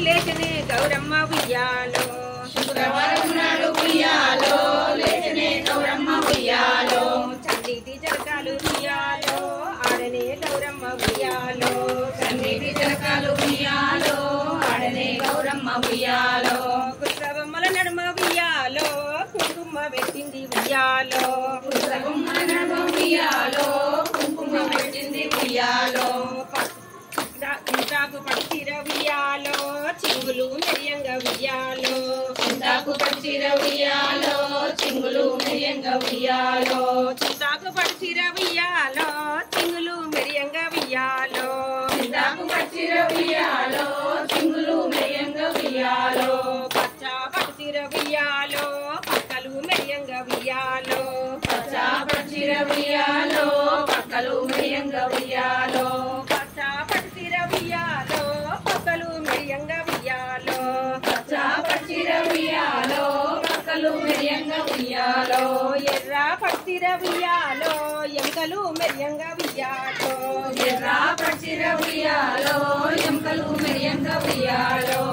లేచనే గౌరమ్మ ఉయ్యాలో శుక్రవారం నాడు ఉయ్యాలో లేచనే గౌరమ్మ ఉయ్యాలో చండిటి జరకాలు ఉయ్యాలో ఆడనే గౌరమ్మ ఉయ్యాలో కన్నీటి జరకాలు ఉయ్యాలో ఆడనే గౌరమ్మ ఉయ్యాలో కుట్రబొమ్మల నడుమ ఉయ్యాలో కుంకుమ పెట్టింది ఉయ్యాలో కుర్రగుమ్మల నడుమ ఉయ్యాలో కుంకుమ పెట్టింది ఉయ్యాలో ఇంటాకు పడితీర ఉయ్యాలో చింగులు మెరియంగా ఉయ్యాలో చింతాకు పచ్చిర ఉయ్యాలో చింగులు మెరియంగా ఉయ్యాలో చింతాకు పడితీర ఉయ్యాలో చింగులు మెరియంగా ఉయ్యాలో చింతాకు పచ్చిర ఉయ్యాలో చింగులు మెరియంగా ఉయ్యాలో పచ్చ పడితీర ఉయ్యాలో పక్కలు మెరియంగా ఉయ్యాలో పచ్చ పచ్చిర ఉయ్యాలో పక్కలు మెరియంగా ఉయ్యాలో పచ్చ పడితీర ఉయ్యాలో పక్కలు మెరియంగా ఉయ్యాలో పచ్చ పచ్చిర ఉయ్యాలో పక్కలు మెరియంగా ఉయ్యాలో ఎర్ర పడితీర ఉయ్యాలో ఎంకలు మెరియంగా ఉయ్యాలో ఎర్ర పచ్చిర ఉయ్యాలో ఎముకలు మెరియంగా ఉయ్యాలో